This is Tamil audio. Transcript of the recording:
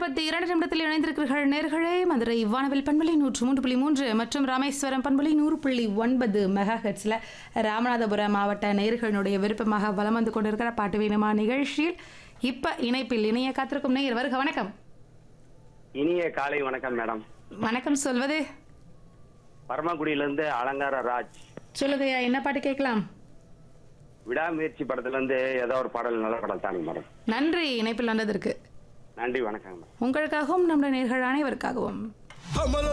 நாற்பத்தி இரண்டு நிமிடத்தில் இணைந்திருக்கிறீர்கள் நேர்களே மதுரை வானவில் பண்பலை நூற்று மூன்று புள்ளி மூன்று மற்றும் ராமேஸ்வரம் பண்பலை நூறு புள்ளி ஒன்பது மெகா ஹெட்ஸில் ராமநாதபுரம் மாவட்ட நேயர்களுடைய விருப்பமாக வலம் வந்து கொண்டிருக்கிற பாட்டு வேணுமா நிகழ்ச்சியில் இப்போ இணைப்பில் இணைய காத்திருக்கும் நேயர் வருக வணக்கம் இனிய காலை வணக்கம் மேடம் வணக்கம் சொல்வது பரமக்குடியிலிருந்து அலங்கார ராஜ் சொல்லுங்கய்யா என்ன பாட்டு கேட்கலாம் விடாமுயற்சி படத்துல இருந்து ஏதோ ஒரு பாடல் நல்ல படம் தாங்க மேடம் நன்றி இணைப்பில் வந்ததற்கு நன்றி வணக்கம் மேடம் உங்களுக்காகவும் நம்முடைய நேர்கள் அனைவருக்காகவும் हमर